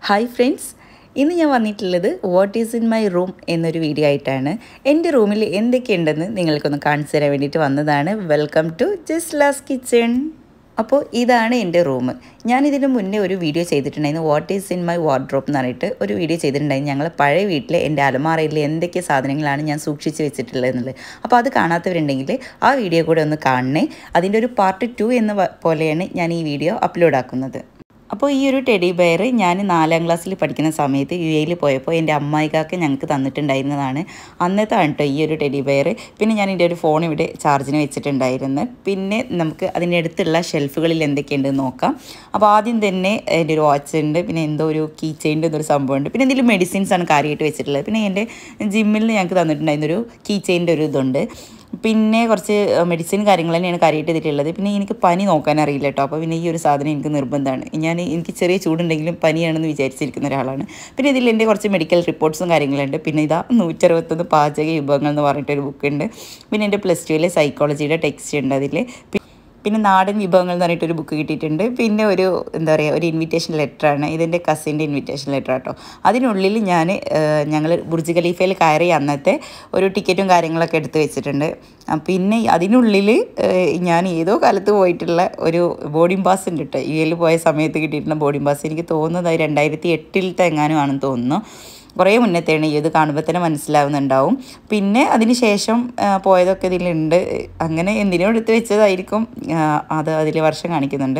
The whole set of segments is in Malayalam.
ഹായ് ഫ്രണ്ട്സ് ഇന്ന് ഞാൻ വന്നിട്ടുള്ളത് what is in my room എന്നൊരു വീഡിയോ ആയിട്ടാണ് എൻ്റെ റൂമിൽ എന്തൊക്കെയുണ്ടെന്ന് നിങ്ങൾക്കൊന്ന് കാണിച്ചു തരാൻ വേണ്ടിയിട്ട് വന്നതാണ് welcome to just las kitchen അപ്പോൾ ഇതാണ് എൻ്റെ റൂം ഞാൻ ഇതിന് മുന്നേ ഒരു വീഡിയോ ചെയ്തിട്ടുണ്ടായിരുന്നു what is in my wardrobe എന്ന് പറഞ്ഞിട്ട് ഒരു വീഡിയോ ചെയ്തിട്ടുണ്ടായിരുന്നു ഞങ്ങൾ പഴയ വീട്ടിലെ എൻ്റെ അലമാറയിൽ എന്തൊക്കെ സാധനങ്ങളാണ് ഞാൻ സൂക്ഷിച്ച് വെച്ചിട്ടുള്ളത് എന്നുള്ളത് അപ്പോൾ അത് കാണാത്തവരുണ്ടെങ്കിൽ ആ വീഡിയോ കൂടെ ഒന്ന് കാണണേ അതിൻ്റെ ഒരു പാർട്ട് ടു എന്ന വ- പോലെയാണ് ഞാൻ ഈ വീഡിയോ അപ്ലോഡ് ആക്കുന്നത് അപ്പോൾ ഈ ഒരു ടെഡി ബെയർ ഞാൻ നാലാം ക്ലാസ്സിൽ പഠിക്കുന്ന സമയത്ത് യു എയിൽ പോയപ്പോൾ എൻ്റെ അമ്മായിക്കാക്ക് ഞങ്ങൾക്ക് തന്നിട്ടുണ്ടായിരുന്നതാണ് അന്നത്തെ ആണ് കേട്ടോ ഈ ഒരു ടെഡി ബെയർ പിന്നെ ഞാൻ എൻ്റെ ഒരു ഫോൺ ഇവിടെ ചാർജിന് വെച്ചിട്ടുണ്ടായിരുന്നു പിന്നെ നമുക്ക് അതിൻ്റെ അടുത്തുള്ള ഷെൽഫുകളിൽ എന്തൊക്കെയുണ്ടെന്ന് നോക്കാം അപ്പോൾ ആദ്യം തന്നെ എൻ്റെ ഒരു വാച്ച് ഉണ്ട് പിന്നെ എന്തോ ഒരു കീ ചെയിൻ്റെ എന്നൊരു സംഭവമുണ്ട് പിന്നെ എന്തെങ്കിലും മെഡിസിൻസ് ആണ് കാര്യമായിട്ട് വെച്ചിട്ടുള്ളത് പിന്നെ എൻ്റെ ജിമ്മിൽ ഞങ്ങൾക്ക് തന്നിട്ടുണ്ടായിരുന്ന ഒരു കീ ചെയിൻ്റെ ഒരു ഇതുണ്ട് പിന്നെ കുറച്ച് മെഡിസിൻ കാര്യങ്ങൾ തന്നെയാണ് കാര്യമായിട്ട് ഇതിലുള്ളത് പിന്നെ എനിക്ക് പനി നോക്കാൻ അറിയില്ല കേട്ടോ അപ്പോൾ പിന്നെ ഈ ഒരു സാധനം എനിക്ക് നിർബന്ധമാണ് ഞാൻ എനിക്ക് ചെറിയ ചൂടുണ്ടെങ്കിലും പനിയാണെന്ന് വിചാരിച്ചിരിക്കുന്ന ഒരാളാണ് പിന്നെ ഇതിൽ എൻ്റെ കുറച്ച് മെഡിക്കൽ റിപ്പോർട്ട്സും കാര്യങ്ങളുണ്ട് പിന്നെ ഇതാ നൂറ്ററുപത്തൊന്ന് പാചക വിഭവങ്ങൾ എന്ന് പറഞ്ഞിട്ടൊരു ബുക്കുണ്ട് പിന്നെ എൻ്റെ പ്ലസ് ടുവിലെ സൈക്കോളജിയുടെ ടെക്സ്റ്റ് ഉണ്ട് അതിൽ പിന്നെ നാടൻ വിഭവങ്ങൾ എന്ന് പറഞ്ഞിട്ടൊരു ബുക്ക് കിട്ടിയിട്ടുണ്ട് പിന്നെ ഒരു എന്താ പറയുക ഒരു ഇൻവിറ്റേഷൻ ലെറ്ററാണ് ഇതെൻ്റെ കസിൻ്റെ ഇൻവിറ്റേഷൻ ലെറ്റർ കേട്ടോ അതിനുള്ളിൽ ഞാൻ ഞങ്ങൾ ബുർജ് ഖലീഫയിൽ കയറി അന്നത്തെ ഒരു ടിക്കറ്റും കാര്യങ്ങളൊക്കെ എടുത്ത് വെച്ചിട്ടുണ്ട് ആ, പിന്നെ അതിനുള്ളിൽ ഞാൻ ഏതോ കാലത്ത് പോയിട്ടുള്ള ഒരു ബോർഡിംഗ് പാസ് ഉണ്ട് കേട്ടോ യു എയിൽ പോയ സമയത്ത് കിട്ടിയിട്ടുള്ള ബോർഡിംഗ് പാസ് എനിക്ക് തോന്നുന്നത് അത് രണ്ടായിരത്തി എട്ടിലത്തെ എങ്ങാനും ആണെന്ന് തോന്നുന്നു കുറേ മുന്നത്തെയാണ് ഇത് കാണുമ്പോൾ തന്നെ മനസ്സിലാവുന്നുണ്ടാവും പിന്നെ അതിന് ശേഷം ആ, പോയതൊക്കെ ഇതിലുണ്ട് അങ്ങനെ എന്തിനോ എടുത്ത് വെച്ചതായിരിക്കും ആ, അത് അതിൽ വർഷം കാണിക്കുന്നുണ്ട്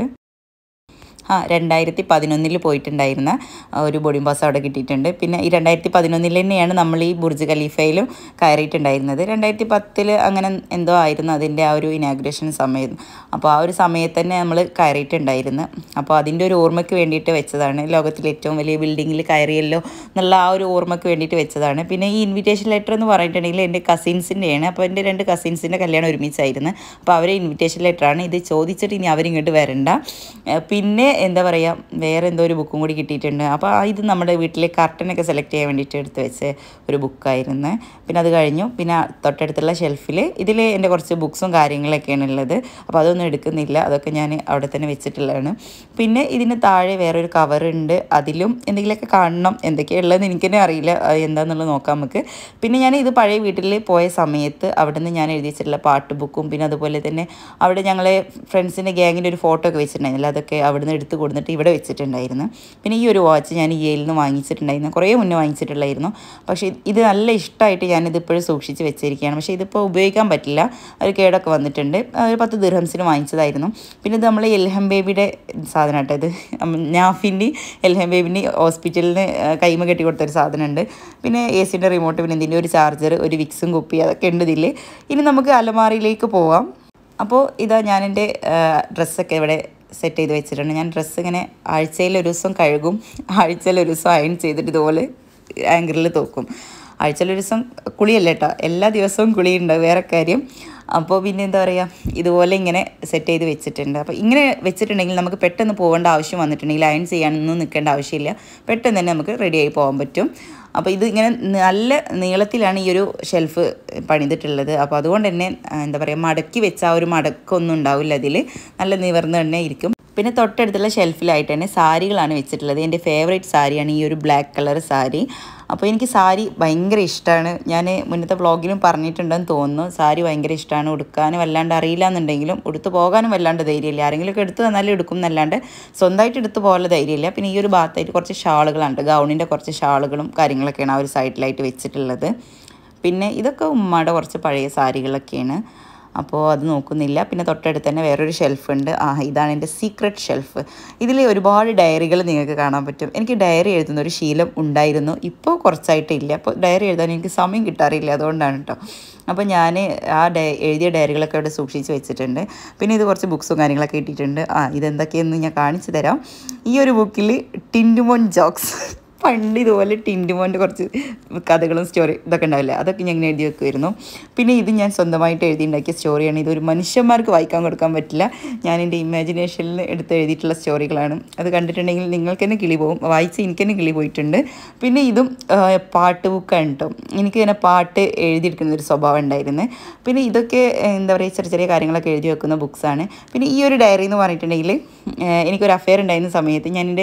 ആ രണ്ടായിരത്തി പതിനൊന്നിൽ പോയിട്ടുണ്ടായിരുന്ന ആ, ഒരു ബോർഡിംഗ് പാസ് അവിടെ കിട്ടിയിട്ടുണ്ട് പിന്നെ ഈ രണ്ടായിരത്തി പതിനൊന്നിൽ തന്നെയാണ് നമ്മൾ ഈ ബുർജ് ഖലീഫയിലും കയറിയിട്ടുണ്ടായിരുന്നത് രണ്ടായിരത്തി പത്തിൽ അങ്ങനെ എന്തോ ആയിരുന്നു അതിൻ്റെ ആ ഒരു ഇനാഗ്രേഷൻ സമയം അപ്പോൾ ആ ഒരു സമയത്ത് തന്നെ നമ്മൾ കയറിയിട്ടുണ്ടായിരുന്നു അപ്പോൾ അതിൻ്റെ ഒരു ഓർമ്മയ്ക്ക് വേണ്ടിയിട്ട് വെച്ചതാണ് ലോകത്തിലെ ഏറ്റവും വലിയ ബിൽഡിങ്ങിൽ കയറിയല്ലോ എന്നുള്ള ആ ഒരു ഓർമ്മയ്ക്ക് വേണ്ടിയിട്ട് വെച്ചതാണ് പിന്നെ ഈ ഇൻവിറ്റേഷൻ ലെറ്റർ എന്ന് പറഞ്ഞിട്ടുണ്ടെങ്കിൽ എൻ്റെ കസിൻസിൻ്റെയാണ് അപ്പോൾ എൻ്റെ രണ്ട് കസിൻസിൻ്റെ കല്യാണം ഒരുമിച്ചായിരുന്നു അപ്പോൾ അവരെ ഇൻവിറ്റേഷൻ ലെറ്ററാണ് ഇത് ചോദിച്ചിട്ട് ഇനി അവരിങ്ങോട്ട് വരണ്ട ഏഹ് പിന്നെ എന്താ പറയുക വേറെ എന്തോ ഒരു ബുക്കും കൂടി കിട്ടിയിട്ടുണ്ട് അപ്പോൾ ആ ഇത് നമ്മുടെ വീട്ടിലെ കർട്ടനൊക്കെ സെലക്ട് ചെയ്യാൻ വേണ്ടിയിട്ട് എടുത്ത് വെച്ച ഒരു ബുക്കായിരുന്നു പിന്നെ അത് കഴിഞ്ഞു പിന്നെ തൊട്ടടുത്തുള്ള ഷെൽഫിൽ ഇതിൽ എൻ്റെ കുറച്ച് ബുക്സും കാര്യങ്ങളൊക്കെയാണ് ഉള്ളത് അപ്പോൾ അതൊന്നും എടുക്കുന്നില്ല അതൊക്കെ ഞാൻ അവിടെ തന്നെ വെച്ചിട്ടുള്ളതാണ് പിന്നെ ഇതിന് താഴെ വേറൊരു കവറുണ്ട് അതിലും എന്തെങ്കിലുമൊക്കെ കാണണം എന്തൊക്കെയുള്ളതെന്ന് എനിക്ക് തന്നെ അറിയില്ല അത് എന്താണെന്നുള്ളത് നോക്കാം നമുക്ക് പിന്നെ ഞാൻ ഇത് പഴയ വീട്ടിൽ പോയ സമയത്ത് അവിടെ നിന്ന് ഞാൻ എഴുതി വെച്ചിട്ടുള്ള പാട്ട് ബുക്കും പിന്നെ അതുപോലെ തന്നെ അവിടെ ഞങ്ങളെ ഫ്രണ്ട്സിൻ്റെ ഗ്യാങ്ങിൻ്റെ ഒരു ഫോട്ടോ ഒക്കെ വെച്ചിട്ടുണ്ടായിരുന്നില്ല അതൊക്കെ അവിടെ നിന്ന് എടുത്ത് കൊടുത്തിട്ട് ഇവിടെ വെച്ചിട്ടുണ്ടായിരുന്നു പിന്നെ ഈ ഒരു വാച്ച് ഞാൻ ഈ എയിൽ നിന്ന് വാങ്ങിച്ചിട്ടുണ്ടായിരുന്നു കുറേ മുന്നേ വാങ്ങിച്ചിട്ടുള്ളായിരുന്നു പക്ഷേ ഇത് നല്ല ഇഷ്ടമായിട്ട് ഞാനിത് ഇപ്പോഴും സൂക്ഷിച്ച് വെച്ചിരിക്കുകയാണ് പക്ഷേ ഇതിപ്പോൾ ഉപയോഗിക്കാൻ പറ്റില്ല ഒരു കേടൊക്കെ വന്നിട്ടുണ്ട് ഒരു പത്ത് ദിർഹംസിന് വാങ്ങിച്ചതായിരുന്നു പിന്നെ ഇത് നമ്മൾ എൽഹം ബേബിയുടെ സാധനം കേട്ടോ ഇത് നാഫിൻ്റെ എൽഹം ബേബിൻ്റെ ഹോസ്പിറ്റലിൽ നിന്ന് കൈമ കെട്ടി കൊടുത്തൊരു സാധനമുണ്ട് പിന്നെ എ സിൻ്റെ റിമോട്ട് പിന്നെ ഇതിൻ്റെ ഒരു ചാർജർ ഒരു വിക്സും കുപ്പി അതൊക്കെ ഉണ്ട് ഇതിൽ ഇനി നമുക്ക് അലമാറിയിലേക്ക് പോവാം അപ്പോൾ ഇതാ ഞാൻ എൻ്റെ ഡ്രസ്സൊക്കെ ഇവിടെ സെറ്റ് ചെയ്ത് വെച്ചിട്ടുണ്ട് ഞാൻ ഡ്രസ്സ് ഇങ്ങനെ ആഴ്ചയിൽ ഒരു ദിവസം കഴുകും ആഴ്ചയിൽ ഒരു ദിവസം അയൺ ചെയ്തിട്ട് ഇതുപോലെ ആങ്കറിൽ തൂക്കും ആഴ്ചയിൽ ഒരു ദിവസം കുളിയല്ല കേട്ടോ എല്ലാ ദിവസവും കുളിയുണ്ട് വേറെ കാര്യം അപ്പോൾ പിന്നെ എന്താ പറയുക ഇതുപോലെ ഇങ്ങനെ സെറ്റ് ചെയ്ത് വെച്ചിട്ടുണ്ട് അപ്പോൾ ഇങ്ങനെ വെച്ചിട്ടുണ്ടെങ്കിൽ നമുക്ക് പെട്ടെന്ന് പോകേണ്ട ആവശ്യം വന്നിട്ടുണ്ടെങ്കിൽ അയൺ ചെയ്യാനൊന്നും നിൽക്കേണ്ട ആവശ്യമില്ല പെട്ടെന്ന് തന്നെ നമുക്ക് റെഡിയായി പോകാൻ പറ്റും അപ്പോൾ ഇത് ഇങ്ങനെ നല്ല നീളത്തിലാണ് ഈ ഒരു ഷെൽഫ് പണിതിട്ടുള്ളത് അപ്പോൾ അതുകൊണ്ട് തന്നെ ആ, എന്താ പറയുക മടക്കി വെച്ച ആ ഒരു മടക്കൊന്നും ഉണ്ടാവില്ല അതിൽ നല്ല നിവർന്ന് തന്നെ ഇരിക്കും പിന്നെ തൊട്ടടുത്തുള്ള ഷെൽഫിലായിട്ട് തന്നെ സാരികളാണ് വെച്ചിട്ടുള്ളത് എൻ്റെ ഫേവറേറ്റ് സാരിയാണ് ഈ ഒരു ബ്ലാക്ക് കളർ സാരി അപ്പോൾ എനിക്ക് സാരി ഭയങ്കര ഇഷ്ടമാണ് ഞാൻ മുന്നത്തെ വ്ളോഗിലും പറഞ്ഞിട്ടുണ്ടെന്ന് തോന്നുന്നു സാരി ഭയങ്കര ഇഷ്ടമാണ് ഉടുക്കാനും വല്ലാണ്ട് അറിയില്ല എന്നുണ്ടെങ്കിലും ഉടുത്ത് പോകാനും വല്ലാണ്ട് ധൈര്യമില്ല ആരെങ്കിലുമൊക്കെ എടുത്ത് തന്നാലും എടുക്കും എന്നല്ലാണ്ട് സ്വന്തമായിട്ട് എടുത്ത് പോകാനുള്ള ധൈര്യമില്ല പിന്നെ ഈ ഒരു ഭാഗത്തായിട്ട് കുറച്ച് ഷാളുകളുണ്ട് ഗൗണിൻ്റെ കുറച്ച് ഷാളുകളും കാര്യങ്ങളൊക്കെയാണ് ആ ഒരു സൈഡിലായിട്ട് വെച്ചിട്ടുള്ളത് പിന്നെ ഇതൊക്കെ ഉമ്മയുടെ കുറച്ച് പഴയ സാരികളൊക്കെയാണ് അപ്പോൾ അത് നോക്കുന്നില്ല പിന്നെ തൊട്ടടുത്ത് തന്നെ വേറൊരു ഷെൽഫ് ഉണ്ട് ആ ഇതാണ് എൻ്റെ സീക്രട്ട് ഷെൽഫ് ഇതിൽ ഒരുപാട് ഡയറികൾ നിങ്ങൾക്ക് കാണാൻ പറ്റും എനിക്ക് ഡയറി എഴുതുന്ന ഒരു ശീലം ഉണ്ടായിരുന്നു ഇപ്പോൾ കുറച്ചായിട്ടില്ല അപ്പോൾ ഡയറി എഴുതാൻ എനിക്ക് സമയം കിട്ടാറില്ല അതുകൊണ്ടാണ് കേട്ടോ അപ്പോൾ ഞാൻ ആ ഡയ എഴുതിയ ഡയറികളൊക്കെ അവിടെ സൂക്ഷിച്ച് വെച്ചിട്ടുണ്ട് പിന്നെ ഇത് കുറച്ച് ബുക്സും കാര്യങ്ങളൊക്കെ ഇട്ടിട്ടുണ്ട് ആ ഇതെന്തൊക്കെയെന്ന് ഞാൻ കാണിച്ചു തരാം ഈ ഒരു ബുക്കിൽ ടിൻഡുമോൻ ജോക്സ് പണ്ട് ഇതുപോലെ ടിൻഡുമോൻ്റെ കുറച്ച് കഥകളും സ്റ്റോറി ഇതൊക്കെ ഉണ്ടാവില്ല അതൊക്കെ ഞാൻ ഇങ്ങനെ എഴുതി വെക്കുമായിരുന്നു പിന്നെ ഇത് ഞാൻ സ്വന്തമായിട്ട് എഴുതിയുണ്ടാക്കിയ സ്റ്റോറിയാണ് ഇതൊരു മനുഷ്യന്മാർക്ക് വായിക്കാൻ കൊടുക്കാൻ പറ്റില്ല ഞാൻ എൻ്റെ ഇമാജിനേഷനിൽ എടുത്ത് എഴുതിയിട്ടുള്ള സ്റ്റോറികളാണ് അത് കണ്ടിട്ടുണ്ടെങ്കിൽ നിങ്ങൾക്ക് തന്നെ കിളി പോകും വായിച്ച് എനിക്ക് തന്നെ കിളി പോയിട്ടുണ്ട് പിന്നെ ഇതും ആ, പാട്ട് ബുക്കാണ് കേട്ടോ എനിക്ക് ഇങ്ങനെ പാട്ട് എഴുതിയെടുക്കുന്ന ഒരു സ്വഭാവം ഉണ്ടായിരുന്നു പിന്നെ ഇതൊക്കെ ഏഹ്, എന്താ പറയുക ചെറിയ ചെറിയ കാര്യങ്ങളൊക്കെ എഴുതി വെക്കുന്ന ബുക്സാണ് പിന്നെ ഈ ഒരു ഡയറി എന്ന് പറഞ്ഞിട്ടുണ്ടെങ്കിൽ ഏഹ്, എനിക്കൊരു അഫെയർ ഉണ്ടായിരുന്ന സമയത്ത് ഞാൻ എൻ്റെ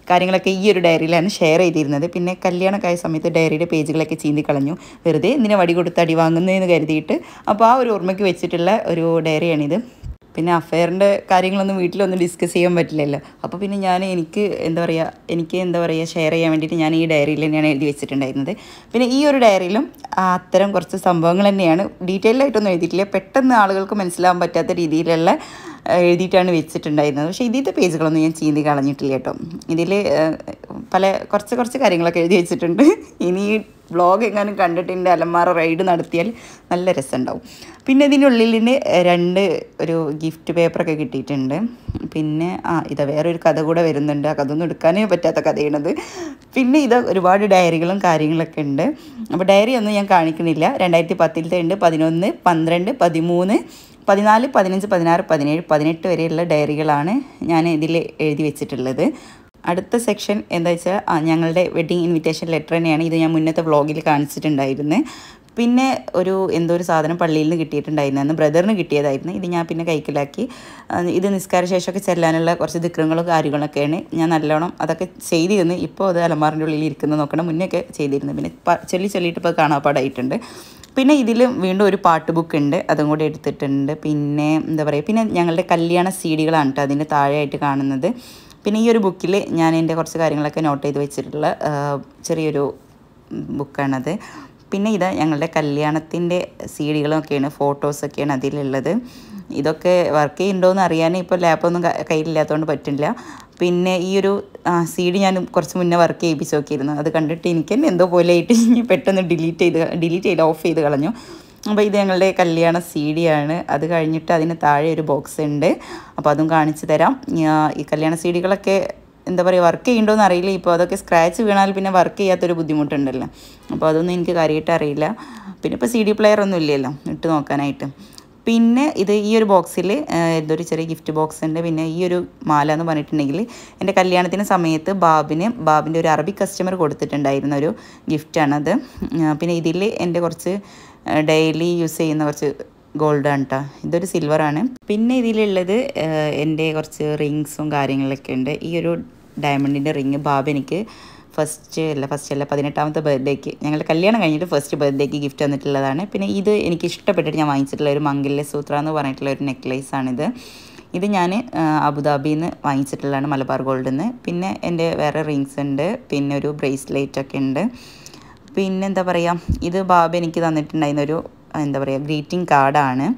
കാര്യങ്ങളൊക്കെ ഈ ഒരു ഡയറിയിലാണ് ഷെയർ ചെയ്തിരുന്നത് പിന്നെ കല്യാണമൊക്കെ ആയ സമയത്ത് ഡയറിയുടെ പേജുകളൊക്കെ ചീന്തി കളഞ്ഞു വെറുതെ എന്തിനാ വടി കൊടുത്ത് അടി വാങ്ങുന്നതെന്ന് കരുതിയിട്ട് അപ്പോൾ ആ ഒരു ഓർമ്മയ്ക്ക് വെച്ചിട്ടുള്ള ഒരു ഡയറിയാണിത് പിന്നെ അഫെയറിൻ്റെ കാര്യങ്ങളൊന്നും വീട്ടിലൊന്നും ഡിസ്കസ് ചെയ്യാൻ പറ്റില്ലല്ലോ അപ്പോൾ പിന്നെ ഞാൻ എനിക്ക് എന്താ പറയുക എനിക്ക് എന്താ പറയുക ഷെയർ ചെയ്യാൻ വേണ്ടിയിട്ട് ഞാൻ ഈ ഡയറിയിൽ തന്നെയാണ് എഴുതി വെച്ചിട്ടുണ്ടായിരുന്നത് പിന്നെ ഈ ഒരു ഡയറിയിലും ആ അത്തരം കുറച്ച് സംഭവങ്ങൾ തന്നെയാണ് ഡീറ്റെയിൽ ആയിട്ടൊന്നും എഴുതിയിട്ടില്ല പെട്ടെന്ന് ആളുകൾക്ക് മനസ്സിലാവാൻ പറ്റാത്ത രീതിയിലുള്ള ആ, എഴുതിയിട്ടാണ് വെച്ചിട്ടുണ്ടായിരുന്നത് പക്ഷേ ഇതിൻ്റെ പേജുകളൊന്നും ഞാൻ ചീന്തി കളഞ്ഞിട്ടില്ല കേട്ടോ ഇതിൽ പല കുറച്ച് കുറച്ച് കാര്യങ്ങളൊക്കെ എഴുതി വെച്ചിട്ടുണ്ട് ഇനി ഈ വ്ളോഗ് എങ്ങാനും കണ്ടിട്ട് എൻ്റെ അലമാറ റൈഡ് നടത്തിയാൽ നല്ല രസമുണ്ടാവും പിന്നെ ഇതിനുള്ളിൽ രണ്ട് ഒരു ഗിഫ്റ്റ് പേപ്പറൊക്കെ കിട്ടിയിട്ടുണ്ട് പിന്നെ ആ ഇത് വേറൊരു കഥ കൂടെ വരുന്നുണ്ട് ആ കഥ ഒന്നും എടുക്കാനേ പറ്റാത്ത കഥയാണത് പിന്നെ ഇത് ഒരുപാട് ഡയറികളും കാര്യങ്ങളൊക്കെ ഉണ്ട് അപ്പോൾ ഡയറി ഒന്നും ഞാൻ കാണിക്കണില്ല രണ്ടായിരത്തി പത്തിലത്തെ ഉണ്ട് പതിനൊന്ന് പന്ത്രണ്ട് പതിമൂന്ന് പതിനാല് പതിനഞ്ച് പതിനാറ് പതിനേഴ് പതിനെട്ട് വരെയുള്ള ഡയറികളാണ് ഞാൻ ഇതിൽ എഴുതി വെച്ചിട്ടുള്ളത് അടുത്ത സെക്ഷൻ എന്താ വെച്ചാൽ ആ ഞങ്ങളുടെ വെഡ്ഡിങ് ഇൻവിറ്റേഷൻ ലെറ്റർ തന്നെയാണ് ഇത് ഞാൻ മുന്നത്തെ വ്ളോഗിൽ കാണിച്ചിട്ടുണ്ടായിരുന്നു പിന്നെ ഒരു എന്തോ ഒരു സാധനം പള്ളിയിൽ നിന്ന് കിട്ടിയിട്ടുണ്ടായിരുന്നു ബ്രദറിന് കിട്ടിയതായിരുന്നു ഇത് ഞാൻ പിന്നെ കൈക്കലാക്കി ആ, ഇത് നിസ്കാര ശേഷമൊക്കെ ചെല്ലാനുള്ള കുറച്ച് ദിക്രങ്ങളും കാര്യങ്ങളൊക്കെയാണ് ഞാൻ നല്ലോണം അതൊക്കെ ചെയ്തിരുന്നു ഇപ്പോൾ അത് അലമാറിൻ്റെ ഉള്ളിൽ ഇരിക്കുന്നത് നോക്കണം മുന്നേ ഒക്കെ ചെയ്തിരുന്നു പിന്നെ പ- ചൊല്ലി ചൊല്ലിയിട്ട് ഇപ്പോൾ കാണാപ്പാടായിട്ടുണ്ട് പിന്നെ ഇതിൽ വീണ്ടും ഒരു പാട്ട് ബുക്ക് ഉണ്ട് അതും കൂടി എടുത്തിട്ടുണ്ട് പിന്നെ എന്താ പറയുക പിന്നെ ഞങ്ങളുടെ കല്യാണ സി ഡികളാണ് കേട്ടോ അതിൻ്റെ താഴെയായിട്ട് കാണുന്നത് പിന്നെ ഈ ഒരു ബുക്കിൽ ഞാൻ എൻ്റെ കുറച്ച് കാര്യങ്ങളൊക്കെ നോട്ട് ചെയ്ത് വെച്ചിട്ടുള്ള ആ, ചെറിയൊരു ബുക്കാണത് പിന്നെ ഇത് ഞങ്ങളുടെ കല്യാണത്തിൻ്റെ സി ഡികളൊക്കെയാണ് ഫോട്ടോസൊക്കെയാണ് അതിലുള്ളത് ഇതൊക്കെ വർക്ക് ചെയ്യുന്നുണ്ടോയെന്ന് അറിയാൻ ഇപ്പോൾ ലാപ്പൊന്നും ക- കയ്യിലില്ലാത്തതുകൊണ്ട് പറ്റില്ല പിന്നെ ഈ ഒരു സി ഡി ഞാൻ കുറച്ച് മുന്നേ വർക്ക് ചെയ്യിപ്പിച്ച് നോക്കിയിരുന്നു അത് കണ്ടിട്ട് എനിക്ക് തന്നെ എന്തോ പോലെ ആയിട്ട് ഇനി പെട്ടെന്ന് ഡിലീറ്റ് ചെയ്ത് ഡിലീറ്റ് ചെയ്ത് ഓഫ് ചെയ്ത് കളഞ്ഞു അപ്പോൾ ഇത് ഞങ്ങളുടെ കല്യാണ സി ഡി ആണ് അത് കഴിഞ്ഞിട്ട് അതിന് താഴെ ഒരു ബോക്സ് ഉണ്ട് അപ്പോൾ അതും കാണിച്ചു തരാം ഞാ- ഈ കല്യാണ സി ഡികളൊക്കെ എന്താ പറയുക വർക്ക് ചെയ്യണ്ടോന്ന് അറിയില്ല ഇപ്പോൾ അതൊക്കെ സ്ക്രാച്ച് വീണാൽ പിന്നെ വർക്ക് ചെയ്യാത്തൊരു ബുദ്ധിമുട്ടുണ്ടല്ലോ അപ്പോൾ അതൊന്നും എനിക്ക് കാര്യമായിട്ട് അറിയില്ല പിന്നെ ഇപ്പോൾ സി ഡി പ്ലെയർ ഒന്നും ഇല്ലല്ലോ ഇട്ട് നോക്കാനായിട്ട് പിന്നെ ഇത് ഈ ഒരു ബോക്സിൽ എന്തൊരു ചെറിയ ഗിഫ്റ്റ് ബോക്സ് ഉണ്ട് പിന്നെ ഈ ഒരു മാല എന്ന് പറഞ്ഞിട്ടുണ്ടെങ്കിൽ എൻ്റെ കല്യാണത്തിന് സമയത്ത് ബാബിന് ബാബിൻ്റെ ഒരു അറബി കസ്റ്റമർ കൊടുത്തിട്ടുണ്ടായിരുന്ന ഒരു ഗിഫ്റ്റാണത് ആ, പിന്നെ ഇതിൽ എൻ്റെ കുറച്ച് ഡെയിലി യൂസ് ചെയ്യുന്ന കുറച്ച് ഗോൾഡാണ് കേട്ടോ ഇതൊരു സിൽവറാണ് പിന്നെ ഇതിലുള്ളത് ആ, എൻ്റെ കുറച്ച് റിങ്സും കാര്യങ്ങളൊക്കെ ഉണ്ട് ഈ ഒരു ഡയമണ്ടിൻ്റെ റിങ് ബാബ് എനിക്ക് ഫസ്റ്റ് അല്ല ഫസ്റ്റ് അല്ല പതിനെട്ടാമത്തെ ബർത്ത്ഡേക്ക് ഞങ്ങളുടെ കല്യാണം കഴിഞ്ഞിട്ട് ഫസ്റ്റ് ബർത്ത്ഡേക്ക് ഗിഫ്റ്റ് തന്നിട്ടുള്ളതാണ് പിന്നെ ഇത് എനിക്ക് ഇഷ്ടപ്പെട്ടിട്ട് ഞാൻ വാങ്ങിച്ചിട്ടുള്ള ഒരു മംഗല്യ സൂത്ര എന്ന് പറഞ്ഞിട്ടുള്ള ഒരു നെക്ലേസ് ആണിത് ഇത് ഞാൻ അബുദാബിയിൽ നിന്ന് വാങ്ങിച്ചിട്ടുള്ളതാണ് മലബാർ ഗോൾഡിൽ നിന്ന് പിന്നെ എൻ്റെ വേറെ റിങ്സ് ഉണ്ട് പിന്നെ ഒരു ബ്രേസ്ലെറ്റ് ഒക്കെ ഉണ്ട് പിന്നെ എന്താ പറയുക ഇത് ബാബ എനിക്ക് തന്നിട്ടുണ്ടായിരുന്ന ഒരു എന്താ പറയുക ഗ്രീറ്റിംഗ് കാർഡാണ്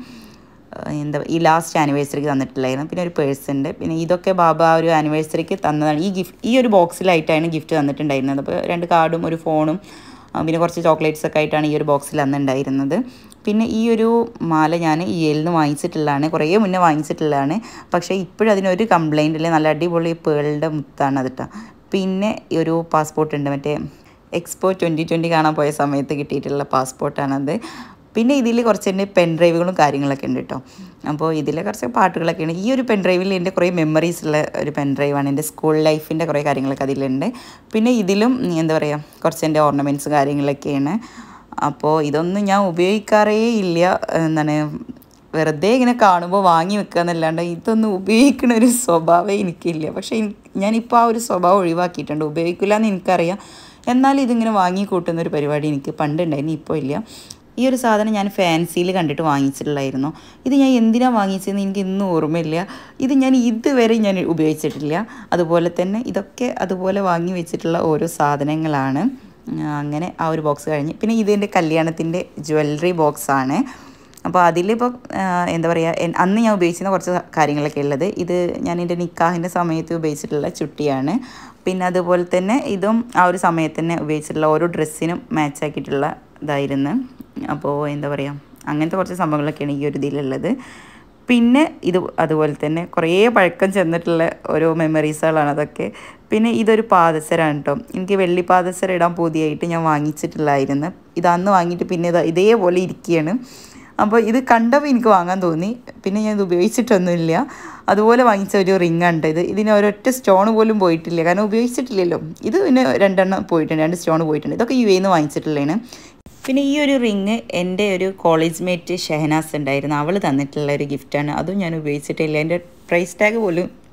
എന്താ ഈ ലാസ്റ്റ് ആനിവേഴ്സറിക്ക് തന്നിട്ടുള്ളായിരുന്നു പിന്നെ ഒരു പേഴ്സ് ഉണ്ട് പിന്നെ ഇതൊക്കെ ബാബ ആ ഒരു ആനിവേഴ്സറിക്ക് തന്നതാണ് ഈ ഗിഫ്റ്റ് ഈ ഒരു ബോക്സിലായിട്ടാണ് ഗിഫ്റ്റ് തന്നിട്ടുണ്ടായിരുന്നത് അപ്പോൾ രണ്ട് കാർഡും ഒരു ഫോണും ആ, പിന്നെ കുറച്ച് ചോക്ലേറ്റ്സ് ഒക്കെ ആയിട്ടാണ് ഈ ഒരു ബോക്സിൽ അന്ന് ഉണ്ടായിരുന്നത് പിന്നെ ഈ ഒരു മാല ഞാൻ ഈ എൽ നിന്ന് വാങ്ങിച്ചിട്ടുള്ളതാണ് കുറേ മുന്നേ വാങ്ങിച്ചിട്ടുള്ളതാണ് പക്ഷേ ഇപ്പോഴും അതിനൊരു കംപ്ലൈൻ്റ് ഇല്ല നല്ല അടിപൊളി പേളുടെ മുത്താണ് അത് കേട്ടോ പിന്നെ ഈ ഒരു പാസ്പോർട്ട് ഉണ്ട് മറ്റേ എക്സ്പോ ട്വൻറ്റി ട്വൻറ്റി കാണാൻ പോയ സമയത്ത് കിട്ടിയിട്ടുള്ള പാസ്പോർട്ടാണത് പിന്നെ ഇതിൽ കുറച്ച് എൻ്റെ പെൻ ഡ്രൈവുകളും കാര്യങ്ങളൊക്കെ ഉണ്ട് കേട്ടോ അപ്പോൾ ഇതിലെ കുറച്ച് പാട്ടുകളൊക്കെയാണ് ഈ ഒരു പെൻ ഡ്രൈവിൽ എൻ്റെ കുറേ മെമ്മറീസ് ഉള്ള ഒരു പെൻ ഡ്രൈവാണ് എൻ്റെ സ്കൂൾ ലൈഫിൻ്റെ കുറേ കാര്യങ്ങളൊക്കെ അതിലുണ്ട് പിന്നെ ഇതിലും ഉം, എന്താ പറയുക കുറച്ച് എൻ്റെ ഓർണമെൻറ്റ്സ് കാര്യങ്ങളൊക്കെയാണ് അപ്പോൾ ഇതൊന്നും ഞാൻ ഉപയോഗിക്കാറേ ഇല്ല എന്താണ് വെറുതെ ഇങ്ങനെ കാണുമ്പോൾ വാങ്ങി വെക്കുക എന്നല്ലാണ്ട് ഇതൊന്നും ഉപയോഗിക്കുന്ന ഒരു സ്വഭാവമേ എനിക്കില്ല പക്ഷേ എനിക്ക് ഞാനിപ്പോൾ ആ ഒരു സ്വഭാവം ഒഴിവാക്കിയിട്ടുണ്ട് ഉപയോഗിക്കില്ല എന്ന് എനിക്കറിയാം എന്നാലും ഇതിങ്ങനെ വാങ്ങി കൂട്ടുന്ന ഒരു പരിപാടി എനിക്ക് പണ്ടുണ്ടായിരുന്നു ഇപ്പോൾ ഇല്ല ഈ ഒരു സാധനം ഞാൻ ഫാൻസിയിൽ കണ്ടിട്ട് വാങ്ങിച്ചിട്ടുള്ളായിരുന്നു ഇത് ഞാൻ എന്തിനാണ് വാങ്ങിച്ചതെന്ന് എനിക്ക് ഇന്നും ഓർമ്മയില്ല ഇത് ഞാൻ ഇതുവരെ ഞാൻ ഉപയോഗിച്ചിട്ടില്ല അതുപോലെ തന്നെ ഇതൊക്കെ അതുപോലെ വാങ്ങി വെച്ചിട്ടുള്ള ഓരോ സാധനങ്ങളാണ് ആ, അങ്ങനെ ആ ഒരു ബോക്സ് കഴിഞ്ഞ് പിന്നെ ഇതെൻ്റെ കല്യാണത്തിൻ്റെ ജ്വല്ലറി ബോക്സാണ് അപ്പോൾ അതിലിപ്പോൾ എന്താ പറയുക എൻ- അന്ന് ഞാൻ ഉപയോഗിച്ചിരുന്ന കുറച്ച് കാര്യങ്ങളൊക്കെ ഉള്ളത് ഇത് ഞാൻ എൻ്റെ നിക്കാഹിൻ്റെ സമയത്ത് ഉപയോഗിച്ചിട്ടുള്ള ചുട്ടിയാണ് പിന്നെ അതുപോലെ തന്നെ ഇതും ആ ഒരു സമയത്ത് തന്നെ ഉപയോഗിച്ചിട്ടുള്ള ഓരോ ഡ്രസ്സിനും മാച്ച് ആക്കിയിട്ടുള്ള ഇതായിരുന്നു അപ്പോൾ എന്താ പറയുക അങ്ങനത്തെ കുറച്ച് സംഭവങ്ങളൊക്കെയാണ് ഈ ഒരു ഇതിലുള്ളത് പിന്നെ ഇത് അതുപോലെ തന്നെ കുറേ പഴക്കം ചെന്നിട്ടുള്ള ഓരോ മെമ്മറീസുകളാണ് അതൊക്കെ പിന്നെ ഇതൊരു പാദസരമാണ് കേട്ടോ എനിക്ക് വെള്ളി പാദസരം ഇടാൻ പുതിയായിട്ട് ഞാൻ വാങ്ങിച്ചിട്ടില്ലായിരുന്നു ഇത് അന്ന് വാങ്ങിയിട്ട് പിന്നെ ഇത് ഇതേപോലെ ഇരിക്കുകയാണ് അപ്പോൾ ഇത് കണ്ടപ്പോൾ എനിക്ക് വാങ്ങാൻ തോന്നി പിന്നെ ഞാൻ ഇത് ഉപയോഗിച്ചിട്ടൊന്നുമില്ല അതുപോലെ വാങ്ങിച്ച ഒരു റിങ് ഉണ്ട് ഇത് ഇതിന് ഒരൊറ്റ സ്റ്റോൺ പോലും പോയിട്ടില്ല കാരണം ഉപയോഗിച്ചിട്ടില്ലല്ലോ ഇത് പിന്നെ രണ്ടെണ്ണം പോയിട്ടുണ്ട് രണ്ട് സ്റ്റോൺ പോയിട്ടുണ്ട് ഇതൊക്കെ യു എന്ന് വാങ്ങിച്ചിട്ടുള്ളതാണ് പിന്നെ ഈ ഒരു റിങ് എൻ്റെ ഒരു കോളേജ് മേറ്റ് ഷെഹനാസ് ഉണ്ടായിരുന്നു അവൾ തന്നിട്ടുള്ള ഒരു ഗിഫ്റ്റാണ് അതും ഞാൻ ഉപയോഗിച്ചിട്ടില്ല എൻ്റെ പ്രൈസ് ടാഗ് പോലും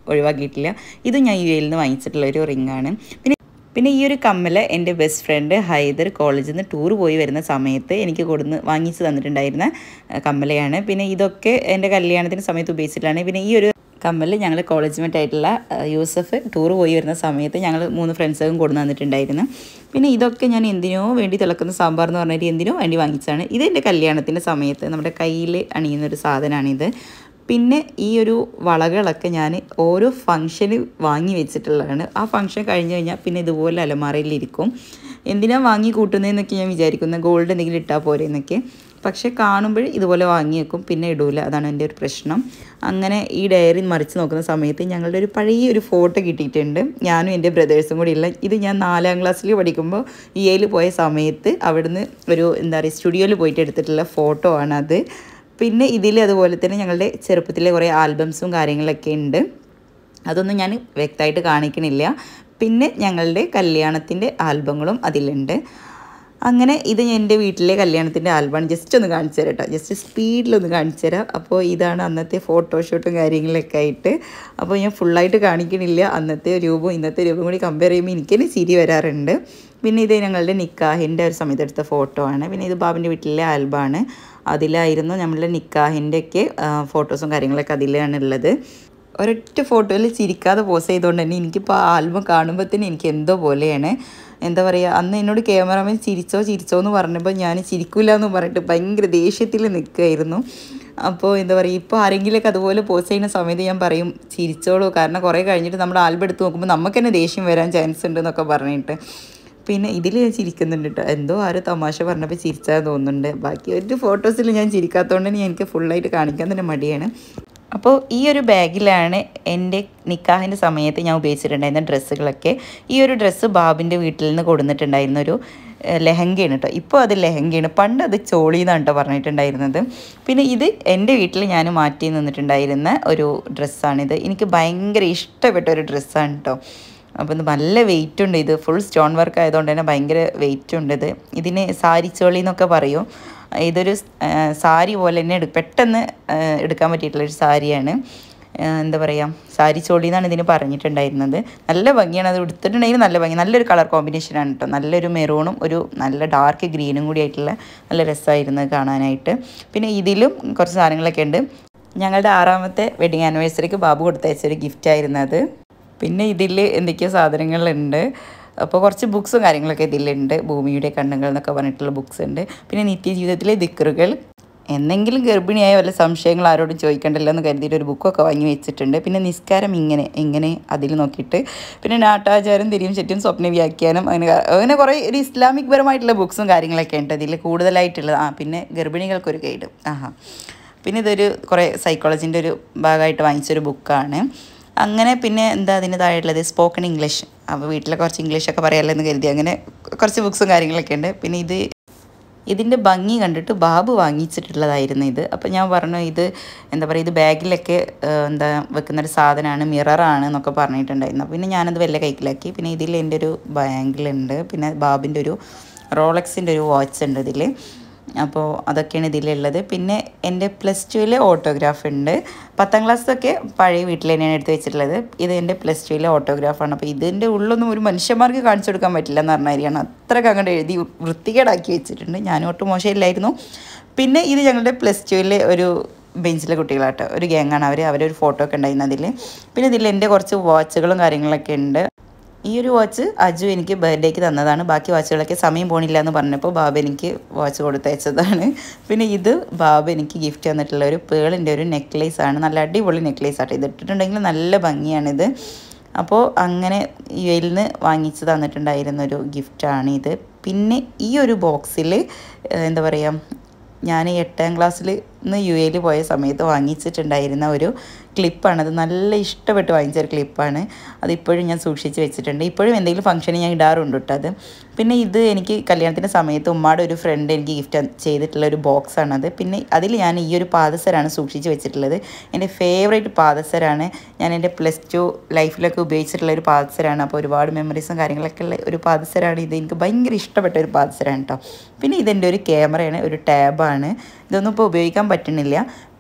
ഒഴിവാക്കിയിട്ടില്ല ഇത് ഞാൻ യു എയിൽ നിന്ന് വാങ്ങിച്ചിട്ടുള്ള ഒരു റിങ്ങാണ് പിന്നെ പിന്നെ ഈ ഒരു കമ്മൽ എൻ്റെ ബെസ്റ്റ് ഫ്രണ്ട് ഹൈദർ കോളേജിൽ നിന്ന് ടൂർ പോയി വരുന്ന സമയത്ത് എനിക്ക് കൊടുന്ന് വാങ്ങിച്ച് തന്നിട്ടുണ്ടായിരുന്ന ആ, കമ്മലയാണ് പിന്നെ ഇതൊക്കെ എൻ്റെ കല്യാണത്തിന് സമയത്ത് ഉപയോഗിച്ചിട്ടാണ് പിന്നെ ഈ ഒരു കമ്മൽ ഞങ്ങൾ കോളേജ് മേറ്റ് ആയിട്ടുള്ള ആ, യൂസഫ് ടൂർ പോയി വരുന്ന സമയത്ത് ഞങ്ങൾ മൂന്ന് ഫ്രണ്ട്സും കൊണ്ടു തന്നിട്ടുണ്ടായിരുന്നു പിന്നെ ഇതൊക്കെ ഞാൻ എന്തിനോ വേണ്ടി തിളക്കുന്ന സാമ്പാർ എന്ന് പറഞ്ഞിട്ട് എന്തിനോ വേണ്ടി വാങ്ങിച്ചതാണ് ഇത് എൻ്റെ കല്യാണത്തിൻ്റെ സമയത്ത് നമ്മുടെ കയ്യിൽ അണിയുന്ന ഒരു സാധനമാണിത് പിന്നെ ഈ ഒരു വളകളൊക്കെ ഞാൻ ഓരോ ഫംഗ്ഷന് വാങ്ങി വെച്ചിട്ടുള്ളതാണ് ആ ഫംഗ്ഷൻ കഴിഞ്ഞ് കഴിഞ്ഞാൽ പിന്നെ ഇതുപോലെ അലമാറയിലിരിക്കും എന്തിനാ വാങ്ങി കൂട്ടുന്നതെന്നൊക്കെ ഞാൻ വിചാരിക്കുന്നത് ഗോൾഡ് എന്തെങ്കിലും ഇട്ടാൽ പോരെ എന്നൊക്കെ പക്ഷേ കാണുമ്പോൾ ഇതുപോലെ വാങ്ങി വെക്കും പിന്നെ ഇടൂല അതാണ് എൻ്റെ ഒരു പ്രശ്നം അങ്ങനെ ഈ ഡയറി മറിച്ച് നോക്കുന്ന സമയത്ത് ഞങ്ങളുടെ ഒരു പഴയ ഒരു ഫോട്ടോ കിട്ടിയിട്ടുണ്ട് ഞാനും എൻ്റെ ബ്രദേഴ്സും കൂടി ഉള്ള ഇത് ഞാൻ നാലാം ക്ലാസ്സിൽ പഠിക്കുമ്പോൾ ഇയയിൽ പോയ സമയത്ത് അവിടുന്ന് ഒരു എന്താ പറയുക സ്റ്റുഡിയോയിൽ പോയിട്ട് എടുത്തിട്ടുള്ള ഫോട്ടോ ആണത് പിന്നെ ഇതിൽ അതുപോലെ തന്നെ ഞങ്ങളുടെ ചെറുപ്പത്തിലെ കുറേ ആൽബംസും കാര്യങ്ങളൊക്കെ ഉണ്ട് അതൊന്നും ഞാൻ വ്യക്തമായിട്ട് കാണിക്കണില്ല പിന്നെ ഞങ്ങളുടെ കല്യാണത്തിൻ്റെ ആൽബങ്ങളും അതിലുണ്ട് അങ്ങനെ ഇത് എൻ്റെ വീട്ടിലെ കല്യാണത്തിൻ്റെ ആൽബമാണ് ജസ്റ്റ് ഒന്ന് കാണിച്ചു തരാം കേട്ടോ ജസ്റ്റ് സ്പീഡിലൊന്ന് കാണിച്ചു തരാം അപ്പോൾ ഇതാണ് അന്നത്തെ ഫോട്ടോഷൂട്ടും കാര്യങ്ങളൊക്കെ ആയിട്ട് അപ്പോൾ ഞാൻ ഫുള്ളായിട്ട് കാണിക്കണില്ല അന്നത്തെ രൂപവും ഇന്നത്തെ രൂപവും കൂടി കമ്പയർ ചെയ്യുമ്പോൾ എനിക്കെന്നെ ചിരി വരാറുണ്ട് പിന്നെ ഇത് ഞങ്ങളുടെ നിക്കാഹിൻ്റെ ഒരു സമയത്ത് എടുത്ത ഫോട്ടോ ആണ് പിന്നെ ഇത് ബാബിൻ്റെ വീട്ടിലെ ആൽബമാണ് അതിലായിരുന്നു നമ്മളുടെ നിക്കാഹിൻ്റെ ഒക്കെ ഫോട്ടോസും കാര്യങ്ങളൊക്കെ അതിലാണ് ഉള്ളത് ഒരൊറ്റ ഫോട്ടോയിൽ ചിരിക്കാതെ പോസ് ചെയ്തുകൊണ്ട് തന്നെ എനിക്കിപ്പോൾ ആ ആൽബം കാണുമ്പോൾ തന്നെ എനിക്ക് എന്തോ പോലെയാണ് എന്താ പറയുക അന്ന് എന്നോട് ക്യാമറാമാൻ ചിരിച്ചോ ചിരിച്ചോ എന്ന് പറഞ്ഞപ്പോൾ ഞാൻ ചിരിക്കില്ല എന്ന് പറഞ്ഞിട്ട് ഭയങ്കര ദേഷ്യത്തിൽ നിൽക്കുമായിരുന്നു അപ്പോൾ എന്താ പറയുക ഇപ്പോൾ ആരെങ്കിലുമൊക്കെ അതുപോലെ പോസ്റ്റ് ചെയ്യുന്ന സമയത്ത് ഞാൻ പറയും ചിരിച്ചോളൂ കാരണം കുറേ കഴിഞ്ഞിട്ട് നമ്മുടെ ആൽബം എടുത്ത് നോക്കുമ്പോൾ നമുക്ക് തന്നെ ദേഷ്യം വരാൻ ചാൻസ് ഉണ്ട് എന്നൊക്കെ പറഞ്ഞിട്ട് പിന്നെ ഇതിൽ ഞാൻ ചിരിക്കുന്നുണ്ട് കേട്ടോ എന്തോ ആരോ തമാശ പറഞ്ഞപ്പോൾ ചിരിച്ചാൽ തോന്നുന്നുണ്ട് ബാക്കി ഒരു ഫോട്ടോസിൽ ഞാൻ ചിരിക്കാത്തതുകൊണ്ട് തന്നെ എനിക്ക് ഫുള്ളായിട്ട് കാണിക്കാൻ തന്നെ മടിയാണ് അപ്പോൾ ഈ ഒരു ബാഗിലാണ് എൻ്റെ നിക്കാഹിൻ്റെ സമയത്ത് ഞാൻ ഉപയോഗിച്ചിട്ടുണ്ടായിരുന്ന ഡ്രസ്സുകളൊക്കെ ഈ ഒരു ഡ്രസ്സ് ബാബിൻ്റെ വീട്ടിൽ നിന്ന് കൊടുത്തിട്ടുണ്ടായിരുന്ന ഒരു ഏഹ്, ലെഹങ്കയാണ് കേട്ടോ ഇപ്പോൾ അത് ലെഹങ്കയാണ് പണ്ട് അത് ചോളി എന്നാണ് കേട്ടോ പറഞ്ഞിട്ടുണ്ടായിരുന്നത് പിന്നെ ഇത് എൻ്റെ വീട്ടിൽ ഞാൻ മാറ്റി നിന്നിട്ടുണ്ടായിരുന്ന ഒരു ഡ്രസ്സാണിത് എനിക്ക് ഭയങ്കര ഇഷ്ടപ്പെട്ട ഒരു ഡ്രസ്സാണ് കേട്ടോ അപ്പോൾ ഇത് നല്ല വെയിറ്റ് ഉണ്ട് ഇത് ഫുൾ സ്റ്റോൺ വർക്ക് ആയതുകൊണ്ട് തന്നെ ഭയങ്കര വെയിറ്റ് ഉണ്ട് ഇത് ഇതിന് സാരി ചോളി എന്നൊക്കെ പറയും ഇതൊരു ആ, സാരി പോലെ തന്നെ എടു പെട്ടെന്ന് ആ, എടുക്കാൻ പറ്റിയിട്ടുള്ളൊരു സാരിയാണ് ആ, എന്താ പറയുക സാരി ചോളി എന്നാണ് ഇതിന് പറഞ്ഞിട്ടുണ്ടായിരുന്നത് നല്ല ഭംഗിയാണ് അത് എടുത്തിട്ടുണ്ടെങ്കിൽ നല്ല ഭംഗി നല്ലൊരു കളർ കോമ്പിനേഷനാണ് കേട്ടോ നല്ലൊരു മെറൂണും ഒരു നല്ല ഡാർക്ക് ഗ്രീനും കൂടി ആയിട്ടുള്ള നല്ല രസമായിരുന്നു ഇത് കാണാനായിട്ട് പിന്നെ ഇതിലും കുറച്ച് സാധനങ്ങളൊക്കെ ഉണ്ട് ഞങ്ങളുടെ ആറാമത്തെ വെഡിങ് ആനിവേഴ്സറിക്ക് ബാബു കൊടുത്തയച്ചൊരു ഗിഫ്റ്റ് ആയിരുന്നു അത് പിന്നെ ഇതിൽ എന്തൊക്കെയോ സാധനങ്ങളുണ്ട് അപ്പോൾ കുറച്ച് ബുക്സും കാര്യങ്ങളൊക്കെ ഇതിലുണ്ട് ഭൂമിയുടെ കണ്ണുകൾ എന്നൊക്കെ പറഞ്ഞിട്ടുള്ള ബുക്സ് ഉണ്ട് പിന്നെ നിത്യജീവിതത്തിലെ ദിക്കറുകൾ എന്തെങ്കിലും ഗർഭിണിയായ വല്ല സംശയങ്ങൾ ആരോടും ചോദിക്കണ്ടല്ലോ എന്ന് കരുതിയിട്ട് ഒരു ബുക്കൊക്കെ വാങ്ങി വെച്ചിട്ടുണ്ട് പിന്നെ നിസ്കാരം ഇങ്ങനെ ഇങ്ങനെ അതിൽ നോക്കിയിട്ട് പിന്നെ നാട്ടാചാരം തിരിയും ചുറ്റും സ്വപ്ന വ്യാഖ്യാനം അങ്ങനെ അങ്ങനെ കുറേ ഒരു ഇസ്ലാമിക് പരമായിട്ടുള്ള ബുക്സും കാര്യങ്ങളൊക്കെ ഉണ്ട് ഇതിൽ കൂടുതലായിട്ടുള്ളത് ആ പിന്നെ ഗർഭിണികൾക്കൊരു ഗൈഡ് ആഹാ പിന്നെ ഇതൊരു കുറേ സൈക്കോളജിൻ്റെ ഒരു ഭാഗമായിട്ട് വാങ്ങിച്ചൊരു ബുക്കാണ് അങ്ങനെ പിന്നെ എന്താ അതിന് താഴെയുള്ളത് സ്പോക്കൺ ഇംഗ്ലീഷ് അപ്പോൾ വീട്ടിലെ കുറച്ച് ഇംഗ്ലീഷൊക്കെ പറയാമല്ലോ എന്ന് കരുതി അങ്ങനെ കുറച്ച് ബുക്സും കാര്യങ്ങളൊക്കെ ഉണ്ട് പിന്നെ ഇത് ഇതിൻ്റെ ഭംഗി കണ്ടിട്ട് ബാബു വാങ്ങിച്ചിട്ടുള്ളതായിരുന്നു ഇത് അപ്പോൾ ഞാൻ പറഞ്ഞു ഇത് എന്താ പറയുക ഇത് ബാഗിലൊക്കെ ഏഹ്, എന്താ വെക്കുന്ന ഒരു സാധനമാണ് മിററാണ് എന്നൊക്കെ പറഞ്ഞിട്ടുണ്ടായിരുന്നു പിന്നെ ഞാനത് വല്ല കൈക്കിലാക്കി പിന്നെ ഇതിൽ എൻ്റെ ഒരു ബാങ്കിലുണ്ട് പിന്നെ ബാബിൻ്റെ ഒരു റോളക്സിൻ്റെ ഒരു വാച്ച് ഉണ്ട് ഇതിൽ അപ്പോൾ അതൊക്കെയാണ് ഇതിലുള്ളത് പിന്നെ എൻ്റെ പ്ലസ് ടുവിലെ ഓട്ടോഗ്രാഫ് ഉണ്ട് പത്താം ക്ലാസ്സൊക്കെ പഴയ വീട്ടിൽ തന്നെയാണ് എടുത്ത് വെച്ചിട്ടുള്ളത് ഇത് എൻ്റെ പ്ലസ് ടുവിലെ ഓട്ടോഗ്രാഫാണ് അപ്പോൾ ഇതിൻ്റെ ഉള്ളൊന്നും ഒരു മനുഷ്യന്മാർക്ക് കാണിച്ചു കൊടുക്കാൻ പറ്റില്ല എന്ന് പറഞ്ഞ കാര്യമാണ് അത്രയ്ക്ക് അങ്ങോട്ട് എഴുതി വൃത്തികേടാക്കി വെച്ചിട്ടുണ്ട് ഞാനും ഒട്ടും മോശമില്ലായിരുന്നു പിന്നെ ഇത് ഞങ്ങളുടെ പ്ലസ് ടുവിലെ ഒരു ബെഞ്ചിലെ കുട്ടികളാട്ടോ ഒരു ഗ്യാങ്ങാണ് അവർ അവരൊരു ഫോട്ടോ ഒക്കെ ഉണ്ടായിരുന്നു അതിൽ പിന്നെ ഇതിൽ എൻ്റെ കുറച്ച് വാച്ചുകളും കാര്യങ്ങളൊക്കെ ഉണ്ട് ഈ ഒരു വാച്ച് അജു എനിക്ക് ബർത്ത്ഡേക്ക് തന്നതാണ് ബാക്കി വാച്ചുകളൊക്കെ സമയം പോണില്ല എന്ന് പറഞ്ഞപ്പോൾ ബാബ എനിക്ക് വാച്ച് കൊടുത്തയച്ചതാണ് പിന്നെ ഇത് ബാബ എനിക്ക് ഗിഫ്റ്റ് തന്നിട്ടുള്ള ഒരു പേളിൻ്റെ ഒരു നെക്ലേസ് ആണ് നല്ല അടിപൊളി നെക്ലേസ് ആട്ടോ ഇത് ഇട്ടിട്ടുണ്ടെങ്കിൽ നല്ല ഭംഗിയാണിത് അപ്പോൾ അങ്ങനെ യു എയിൽ നിന്ന് വാങ്ങിച്ച് തന്നിട്ടുണ്ടായിരുന്ന ഒരു ഗിഫ്റ്റാണ് ഇത് പിന്നെ ഈ ഒരു ബോക്സിൽ എന്താ പറയുക ഞാൻ എട്ടാം ക്ലാസ്സിൽ നിന്ന് യു എയിൽ പോയ സമയത്ത് വാങ്ങിച്ചിട്ടുണ്ടായിരുന്ന ഒരു ക്ലിപ്പാണ് അത് നല്ല ഇഷ്ടപ്പെട്ട് വാങ്ങിച്ച ഒരു ക്ലിപ്പാണ് അതിപ്പോഴും ഞാൻ സൂക്ഷിച്ച് വെച്ചിട്ടുണ്ട് ഇപ്പോഴും എന്തെങ്കിലും ഫംഗ്ഷന് ഞാൻ ഇടാറുണ്ട് കേട്ടോ അത് പിന്നെ ഇത് എനിക്ക് കല്യാണത്തിൻ്റെ സമയത്ത് ഉമ്മയുടെ ഒരു ഫ്രണ്ട് എനിക്ക് ഗിഫ്റ്റ് ചെയ്തിട്ടുള്ള ഒരു ബോക്സാണത് പിന്നെ അതിൽ ഞാൻ ഈ ഒരു പാദസരാണ് സൂക്ഷിച്ച് വെച്ചിട്ടുള്ളത് എൻ്റെ ഫേവറേറ്റ് പാദസരാണ് ഞാൻ എൻ്റെ പ്ലസ് ടു ലൈഫിലൊക്കെ ഉപയോഗിച്ചിട്ടുള്ള ഒരു പാദസരാണ് അപ്പോൾ ഒരുപാട് മെമ്മറീസും കാര്യങ്ങളൊക്കെ ഉള്ള ഒരു പാദസരാണ് ഇത് എനിക്ക് ഭയങ്കര ഇഷ്ടപ്പെട്ട ഒരു പാദസരാണ് കേട്ടോ പിന്നെ ഇതെൻ്റെ ഒരു ക്യാമറയാണ് ഒരു ടാബാണ് ഇതൊന്നും ഇപ്പോൾ ഉപയോഗിക്കാൻ പറ്റുന്നില്ല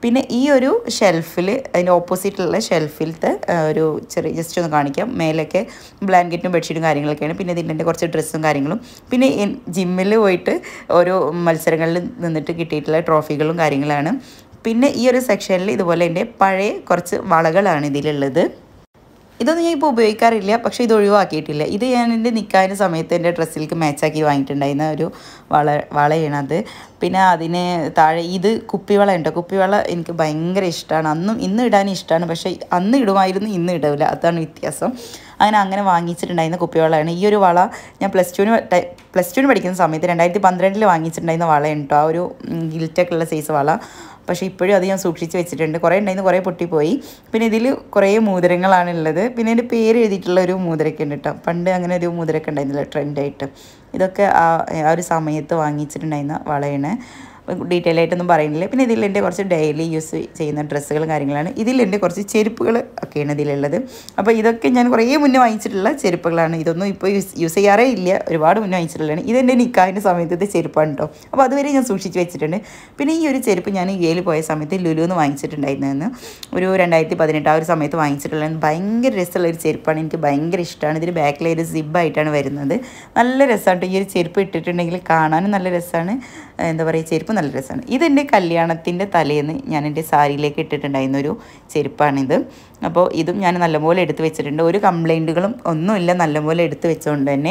പിന്നെ ഈ ഒരു ഷെൽഫിൽ അതിൻ്റെ ഓപ്പോസിറ്റുള്ള ഷെൽഫിലത്തെ ആ, ഒരു ചെറിയ ജസ്റ്റ് ഒന്ന് കാണിക്കാം മേലൊക്കെ ബ്ലാങ്കറ്റും ബെഡ്ഷീറ്റും കാര്യങ്ങളൊക്കെയാണ് പിന്നെ ഇതിൻ്റെ കുറച്ച് ഡ്രസ്സും കാര്യങ്ങളും പിന്നെ ജിമ്മിൽ പോയിട്ട് ഓരോ മത്സരങ്ങളിൽ നിന്നിട്ട് കിട്ടിയിട്ടുള്ള ട്രോഫികളും കാര്യങ്ങളാണ് പിന്നെ ഈ ഒരു സെക്ഷനിൽ ഇതുപോലെ എൻ്റെ പഴയ കുറച്ച് വളകളാണ് ഇതിലുള്ളത് ഇതൊന്നും ഞാൻ ഇപ്പോൾ ഉപയോഗിക്കാറില്ല പക്ഷേ ഇത് ഒഴിവാക്കിയിട്ടില്ല ഇത് ഞാൻ എൻ്റെ നിൽക്കാൻ്റെ സമയത്ത് എൻ്റെ ഡ്രസ്സിലേക്ക് മാച്ചാക്കി വാങ്ങിയിട്ടുണ്ടായിരുന്ന ഒരു വള വളയാണ് അത് പിന്നെ അതിന് താഴെ ഇത് കുപ്പിവള ഉണ്ട് കുപ്പിവള എനിക്ക് ഭയങ്കര ഇഷ്ടമാണ് അന്നും ഇന്ന് ഇടാൻ ഇഷ്ടമാണ് പക്ഷേ അന്ന് ഇടുമായിരുന്നു ഇന്ന് ഇടില്ല അതാണ് വ്യത്യാസം അങ്ങനെ അങ്ങനെ വാങ്ങിച്ചിട്ടുണ്ടായിരുന്ന കുപ്പിവളയാണ് ഈ ഒരു വള ഞാൻ പ്ലസ് ടുവിന് പ്ലസ് ടുവിന് പഠിക്കുന്ന സമയത്ത് രണ്ടായിരത്തി പന്ത്രണ്ടിൽ വാങ്ങിച്ചിട്ടുണ്ടായിരുന്ന വളയാണ് കേട്ടോ ആ ഒരു ഗിൽറ്റൊക്കെ ഉള്ള സൈസ് വള പക്ഷേ ഇപ്പോഴും അത് ഞാൻ സൂക്ഷിച്ച് വെച്ചിട്ടുണ്ട് കുറേ ഉണ്ടായിരുന്നു കുറേ പൊട്ടിപ്പോയി പിന്നെ ഇതിൽ കുറേ മോതിരങ്ങളാണ് ഉള്ളത് പിന്നെ എൻ്റെ പേര് എഴുതിയിട്ടുള്ള ഒരു മോതിരൊക്കെ ഉണ്ട് കേട്ടോ പണ്ട് അങ്ങനെ ഒരു മോതിരൊക്കെ ഉണ്ടായിരുന്നില്ല ട്രെൻഡായിട്ട് ഇതൊക്കെ ആ ആ ഒരു സമയത്ത് വാങ്ങിച്ചിട്ടുണ്ടായിരുന്ന വളയാണ് ഡീറ്റെയിൽ ആയിട്ടൊന്നും പറയുന്നില്ല പിന്നെ ഇതിൽ എൻ്റെ കുറച്ച് ഡെയിലി യൂസ് ചെയ്യുന്ന ഡ്രസ്സുകളും കാര്യങ്ങളാണ് ഇതിൽ എൻ്റെ കുറച്ച് ചെരുപ്പുകൾ ഒക്കെയാണ് ഇതിലുള്ളത് അപ്പോൾ ഇതൊക്കെ ഞാൻ കുറേ മുന്നേ വാങ്ങിച്ചിട്ടുള്ള ചെരുപ്പുകളാണ് ഇതൊന്നും ഇപ്പോൾ യൂസ് യൂസ് ചെയ്യാറേ ഇല്ല ഒരുപാട് മുന്നേ വാങ്ങിച്ചിട്ടുള്ളതാണ് ഇതെൻ്റെ നിക്കാഹിൻ്റെ സമയത്തത്തെ ചെരുപ്പാണ് കേട്ടോ അപ്പോൾ അതുവരെ ഞാൻ സൂക്ഷിച്ച് വെച്ചിട്ടുണ്ട് പിന്നെ ഈ ഒരു ചെരുപ്പ് ഞാൻ യു എയിൽ പോയ സമയത്ത് ലുലുന്ന് വാങ്ങിച്ചിട്ടുണ്ടായിരുന്നതെന്ന് ഒരു രണ്ടായിരത്തി പതിനെട്ട് ആ ഒരു സമയത്ത് വാങ്ങിച്ചിട്ടുള്ളത് ഭയങ്കര രസമുള്ള ഒരു ചെരുപ്പാണ് എനിക്ക് ഭയങ്കര ഇഷ്ടമാണ് ഇതിന് ബാക്കിൽ ഒരു സിബായിട്ടാണ് വരുന്നത് നല്ല രസമാണ് ഈ ഒരു ചെരുപ്പ് ഇട്ടിട്ടുണ്ടെങ്കിൽ കാണാനും നല്ല രസമാണ് എന്താ പറയുക ചെരുപ്പ് നല്ല രസമാണ് ഇതെൻ്റെ കല്യാണത്തിൻ്റെ തലേന്ന് ഞാൻ എൻ്റെ സാരിയിലേക്ക് ഇട്ടിട്ടുണ്ടായിരുന്ന ഒരു ചെരുപ്പാണിത് അപ്പോൾ ഇതും ഞാൻ നല്ലപോലെ എടുത്ത് വെച്ചിട്ടുണ്ട് ഒരു കംപ്ലൈൻറ്റുകളും ഒന്നുമില്ല നല്ലപോലെ എടുത്ത് വെച്ചുകൊണ്ട് തന്നെ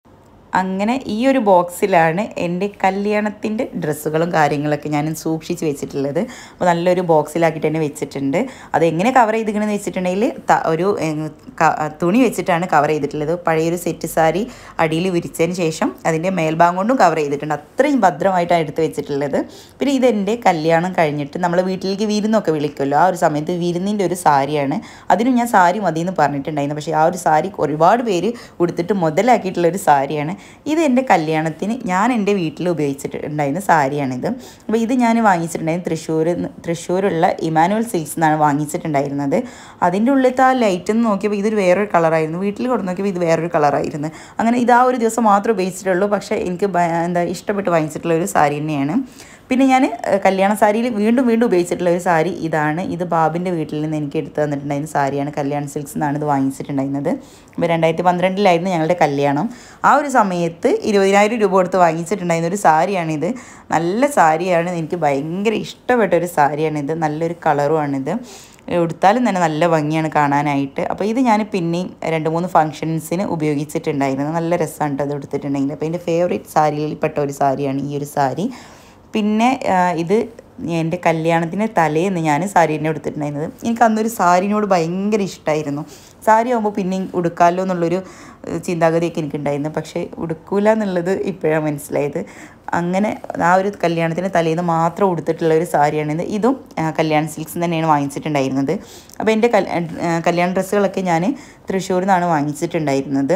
അങ്ങനെ ഈ ഒരു ബോക്സിലാണ് എൻ്റെ കല്യാണത്തിൻ്റെ ഡ്രസ്സുകളും കാര്യങ്ങളൊക്കെ ഞാൻ സൂക്ഷിച്ച് വെച്ചിട്ടുള്ളത് അപ്പോൾ നല്ലൊരു ബോക്സിലാക്കിയിട്ട് തന്നെ വെച്ചിട്ടുണ്ട് അത് എങ്ങനെ കവർ ചെയ്തിരിക്കണമെന്ന് വെച്ചിട്ടുണ്ടെങ്കിൽ ത- ഒരു ഏഹ്, ക- തുണി വെച്ചിട്ടാണ് കവർ ചെയ്തിട്ടുള്ളത് പഴയൊരു സെറ്റ് സാരി അടിയിൽ വിരിച്ചതിന് ശേഷം അതിൻ്റെ മേൽഭാഗം കൊണ്ടും കവർ ചെയ്തിട്ടുണ്ട് അത്രയും ഭദ്രമായിട്ടാണ് എടുത്ത് വെച്ചിട്ടുള്ളത് പിന്നെ ഇതെൻ്റെ കല്യാണം കഴിഞ്ഞിട്ട് നമ്മൾ വീട്ടിലേക്ക് വിരുന്നൊക്കെ വിളിക്കുമല്ലോ ആ ഒരു സമയത്ത് വിരുന്നിൻ്റെ ഒരു സാരിയാണ് അതിനും ഞാൻ സാരി മതി എന്ന് പറഞ്ഞിട്ടുണ്ടായിരുന്നു പക്ഷേ ആ ഒരു സാരി ഒരുപാട് പേര് ഉടുത്തിട്ട് മുതലാക്കിയിട്ടുള്ള ഒരു സാരിയാണ് ഇത് എൻ്റെ കല്യാണത്തിന് ഞാൻ എൻ്റെ വീട്ടിൽ ഉപയോഗിച്ചിട്ടുണ്ടായിരുന്ന സാരിയാണിത് അപ്പോൾ ഇത് ഞാൻ വാങ്ങിച്ചിട്ടുണ്ടായിരുന്നു തൃശ്ശൂർ തൃശ്ശൂരുള്ള ഇമാനുവൽ സിൽക്സ് എന്നാണ് വാങ്ങിച്ചിട്ടുണ്ടായിരുന്നത് അതിൻ്റെ ഉള്ളിലത്തെ ആ ലൈറ്റ് എന്ന് നോക്കിയപ്പോൾ ഇതൊരു വേറൊരു കളറായിരുന്നു വീട്ടിൽ കൊണ്ട് നോക്കിയപ്പോൾ ഇത് വേറൊരു കളറായിരുന്നു അങ്ങനെ ഇത് ആ ഒരു ദിവസം മാത്രമേ ഉപയോഗിച്ചിട്ടുള്ളൂ പക്ഷേ എനിക്ക് ഭ- എന്താ ഇഷ്ടപ്പെട്ട് വാങ്ങിച്ചിട്ടുള്ള ഒരു സാരി തന്നെയാണ് പിന്നെ ഞാൻ ഏഹ്, കല്യാണ സാരിയിൽ വീണ്ടും വീണ്ടും ഉപയോഗിച്ചിട്ടുള്ള ഒരു സാരി ഇതാണ് ഇത് ബാബിൻ്റെ വീട്ടിൽ നിന്ന് എനിക്ക് എടുത്തു തന്നിട്ടുണ്ടായിരുന്ന സാരിയാണ് കല്യാൺ സിൽക്സ് എന്നാണ് ഇത് വാങ്ങിച്ചിട്ടുണ്ടായിരുന്നത് അപ്പോൾ രണ്ടായിരത്തി പന്ത്രണ്ടിലായിരുന്നു ഞങ്ങളുടെ കല്യാണം ആ ഒരു സമയത്ത് ഇരുപതിനായിരം രൂപ കൊടുത്ത് വാങ്ങിച്ചിട്ടുണ്ടായിരുന്ന ഒരു സാരിയാണിത് നല്ല സാരിയാണ് എനിക്ക് ഭയങ്കര ഇഷ്ടപ്പെട്ട ഒരു സാരിയാണിത് നല്ലൊരു കളറുമാണിത് ഉടുത്താലും തന്നെ നല്ല ഭംഗിയാണ് കാണാനായിട്ട് അപ്പോൾ ഇത് ഞാൻ പിന്നെയും രണ്ട് മൂന്ന് ഫങ്ഷൻസിന് ഉപയോഗിച്ചിട്ടുണ്ടായിരുന്നു നല്ല രസമാണ് കേട്ടോ അത് എടുത്തിട്ടുണ്ടെങ്കിൽ അപ്പോൾ എൻ്റെ ഫേവറേറ്റ് സാരിയിൽ പെട്ട ഒരു സാരിയാണ് ഈ ഒരു സാരി പിന്നെ ആ, ഇത് എൻ്റെ കല്യാണത്തിന് തലേന്ന് ഞാൻ സാരി തന്നെ എടുത്തിട്ടുണ്ടായിരുന്നത് എനിക്ക് അന്നൊരു സാരിനോട് ഭയങ്കര ഇഷ്ടമായിരുന്നു സാരി ആകുമ്പോൾ പിന്നെയും ഉടുക്കാമല്ലോ എന്നുള്ളൊരു ഏഹ്, ചിന്താഗതിയൊക്കെ എനിക്കുണ്ടായിരുന്നു പക്ഷേ ഉടുക്കൂല എന്നുള്ളത് ഇപ്പോഴാണ് മനസ്സിലായത് അങ്ങനെ ആ ഒരു കല്യാണത്തിന് തലേന്ന് മാത്രം ഉടുത്തിട്ടുള്ള ഒരു സാരിയാണിത് ഇതും ആ, കല്യാൺ സിൽക്സ് തന്നെയാണ് വാങ്ങിച്ചിട്ടുണ്ടായിരുന്നത് അപ്പോൾ എൻ്റെ കൽ ആ, കല്യാണ ഡ്രസ്സുകളൊക്കെ ഞാൻ തൃശ്ശൂരിൽ നിന്നാണ് വാങ്ങിച്ചിട്ടുണ്ടായിരുന്നത്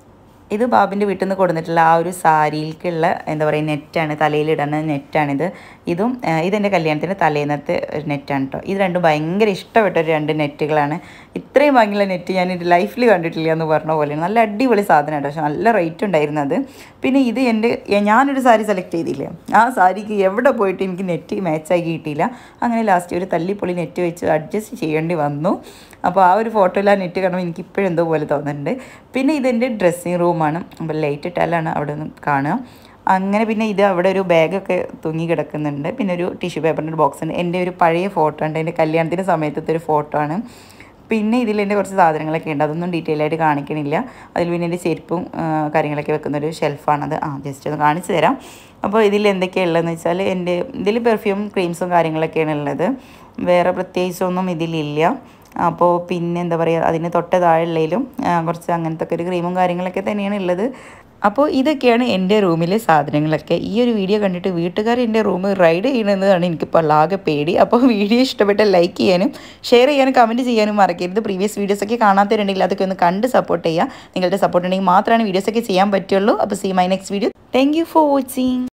ഇത് ബാബിൻ്റെ വീട്ടിൽ നിന്ന് കൊടുത്തിട്ടുള്ള ആ ഒരു സാരിയിലേക്കുള്ള എന്താ പറയുക നെറ്റാണ് തലയിലിടുന്ന നെറ്റാണിത് ഇതും ആ, ഇതെൻ്റെ കല്യാണത്തിൻ്റെ തലേന്നത്തെ ഒരു നെറ്റാണ് കേട്ടോ ഇത് രണ്ടും ഭയങ്കര ഇഷ്ടപ്പെട്ട ഒരു രണ്ട് നെറ്റുകളാണ് ഇത്രയും ഭംഗിയുള്ള നെറ്റ് ഞാൻ എൻ്റെ ലൈഫിൽ കണ്ടിട്ടില്ല എന്ന് പറഞ്ഞ പോലെയാണ് നല്ല അടിപൊളി സാധനമാണ് പക്ഷെ നല്ല റേറ്റ് ഉണ്ടായിരുന്നു അത് പിന്നെ ഇത് എൻ്റെ ഞാനൊരു സാരി സെലക്ട് ചെയ്തില്ലേ ആ സാരിക്ക് എവിടെ പോയിട്ട് എനിക്ക് നെറ്റ് മാച്ചാക്കി കിട്ടിയില്ല അങ്ങനെ ലാസ്റ്റ് ഒരു തല്ലിപ്പൊളി നെറ്റ് വെച്ച് അഡ്ജസ്റ്റ് ചെയ്യേണ്ടി വന്നു അപ്പോൾ ആ ഒരു ഫോട്ടോയിൽ ആ നെറ്റ് കാണുമ്പോൾ എനിക്ക് ഇപ്പോഴും എന്തോ പോലെ തോന്നുന്നുണ്ട് പിന്നെ ഇതെൻ്റെ ഡ്രസ്സിങ് റൂമാണ് അപ്പോൾ ലൈറ്റ് ഇട്ടാലാണ് അവിടെ നിന്ന് കാണുക അങ്ങനെ പിന്നെ ഇത് അവിടെ ഒരു ബാഗൊക്കെ തൂങ്ങി കിടക്കുന്നുണ്ട് പിന്നെ ഒരു ടിഷ്യൂ പേപ്പറിൻ്റെ ഒരു ബോക്സ് ഉണ്ട് എൻ്റെ ഒരു പഴയ ഫോട്ടോ ഉണ്ട് എൻ്റെ കല്യാണത്തിൻ്റെ സമയത്തത്തെ ഒരു ഫോട്ടോ ആണ് പിന്നെ ഇതിൽ എൻ്റെ കുറച്ച് സാധനങ്ങളൊക്കെ ഉണ്ട് അതൊന്നും ഡീറ്റെയിൽ ആയിട്ട് കാണിക്കണില്ല അതിൽ പിന്നെ എൻ്റെ ചെരുപ്പും ആ, കാര്യങ്ങളൊക്കെ വെക്കുന്ന ഒരു ഷെൽഫാണത് ആ ജസ്റ്റ് ഒന്ന് കാണിച്ചു തരാം അപ്പോൾ ഇതിൽ എന്തൊക്കെയാണ് ഉള്ളതെന്ന് വെച്ചാൽ എൻ്റെ ഇതിൽ പെർഫ്യൂം ക്രീംസും കാര്യങ്ങളൊക്കെയാണ് ഉള്ളത് വേറെ പ്രത്യേകിച്ചൊന്നും ഇതിലില്ല അപ്പോൾ പിന്നെ എന്താ പറയുക അതിന് തൊട്ട് താഴെയുള്ളതിലും ആ, കുറച്ച് അങ്ങനത്തെ ഒക്കെ ഒരു ക്രീമും കാര്യങ്ങളൊക്കെ തന്നെയാണ് ഉള്ളത് അപ്പോൾ ഇതൊക്കെയാണ് എൻ്റെ റൂമിലെ സാധനങ്ങളൊക്കെ ഈ ഒരു വീഡിയോ കണ്ടിട്ട് വീട്ടുകാർ എൻ്റെ റൂം റൈഡ് ചെയ്യണമെന്നതാണ് എനിക്കിപ്പോൾ ആകെ പേടി അപ്പോൾ വീഡിയോ ഇഷ്ടപ്പെട്ട ലൈക്ക് ചെയ്യാനും ഷെയർ ചെയ്യാനും കമൻറ്റ് ചെയ്യാനും മറക്കരുത് പ്രീവിയസ് വീഡിയോസൊക്കെ കാണാത്തവരുണ്ടെങ്കിൽ അതൊക്കെ ഒന്ന് കണ്ട് സപ്പോർട്ട് ചെയ്യുക നിങ്ങളുടെ സപ്പോർട്ട് ഉണ്ടെങ്കിൽ മാത്രമാണ് വീഡിയോസൊക്കെ ചെയ്യാൻ പറ്റുള്ളൂ അപ്പോൾ see my next video thank you for watching